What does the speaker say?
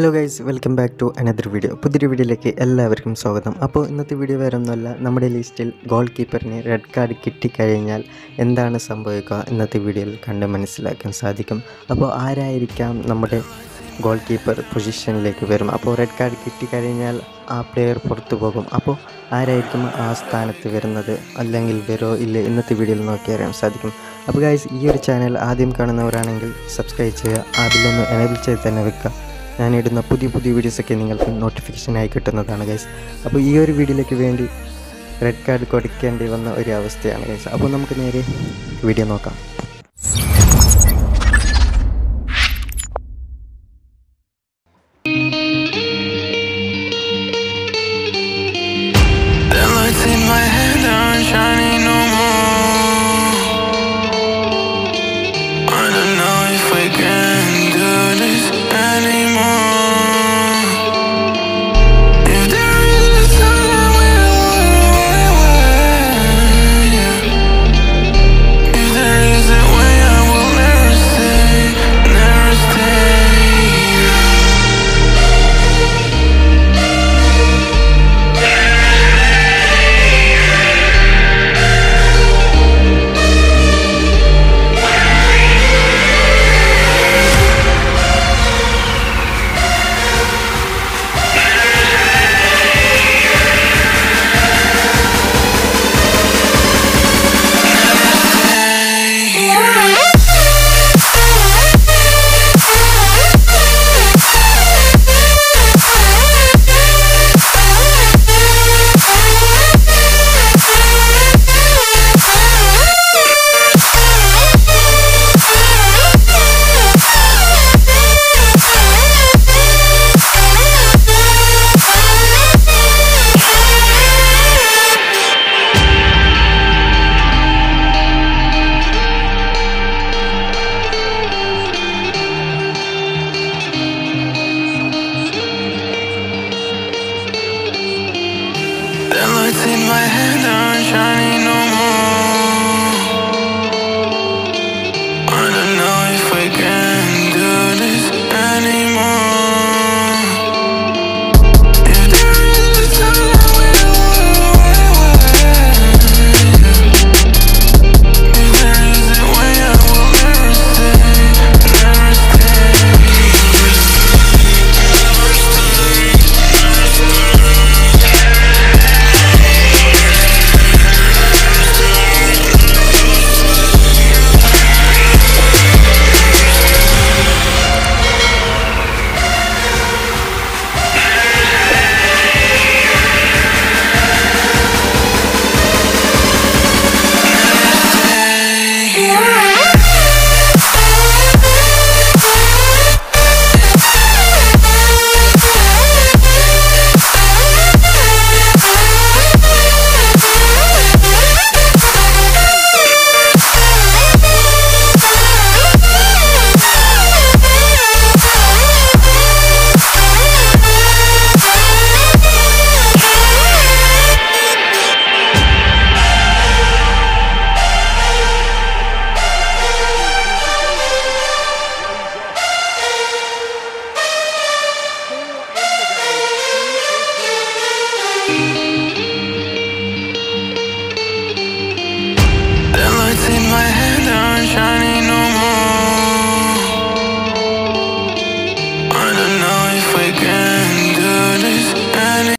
Hello guys welcome back to another video പുതിയൊരു വീഡിയോയിലേക്ക് എല്ലാവർക്കും സ്വാഗതം അപ്പോൾ ഇന്നത്തെ വീഡിയോ വേറെ ഒന്നുമല്ല നമ്മുടെ ലിസ്റ്റിൽ ഗോൾ കീപ്പറിന് റെഡ് കാർഡ് കിട്ടിക്കഴിഞ്ഞാൽ എന്താണ് സംഭവിക്കുക ഇന്നത്തെ വീഡിയോയിൽ കണ്ട് മനസ്സിലാക്കാൻ സാധിക്കും അപ്പോൾ ആരായിരിക്കാം നമ്മുടെ ഗോൾ കീപ്പർ പൊസിഷനിലേക്ക് വരും അപ്പോൾ റെഡ് കാർഡ് കിട്ടിക്കഴിഞ്ഞാൽ ആ പ്ലെയർ പുറത്തു പോകും അപ്പോൾ ആരായിരിക്കും ആ സ്ഥാനത്ത് വരുന്നത് അല്ലെങ്കിൽ വരോ ഇല്ലേ ഇന്നത്തെ വീഡിയോയിൽ നോക്കി അറിയാൻ സാധിക്കും അപ്പോൾ ഗൈസ് ഈ ഒരു ചാനൽ ആദ്യം കാണുന്നവരാണെങ്കിൽ സബ്സ്ക്രൈബ് ചെയ്യുക അതിലൊന്ന് എനേബിൾ ചെയ്ത് തന്നെ വെക്കുക ഞാനിടുന്ന പുതിയ പുതിയ വീഡിയോസൊക്കെ നിങ്ങൾക്ക് നോട്ടിഫിക്കേഷനായി കിട്ടുന്നതാണ് ഗൈസ് അപ്പോൾ ഈ ഒരു വീഡിയോയിലേക്ക് വേണ്ടി റെഡ് കാർഡ് കൊടുക്കേണ്ടി വന്ന ഒരു അവസ്ഥയാണ് ഗൈസ് അപ്പോൾ നമുക്ക് നേരെ വീഡിയോ നോക്കാം The lights in my head aren't shining no more. I don't know if we can do this anymore. If there is a time we'll If there is a way I will never stay, never stay. The lights in my head aren't shining no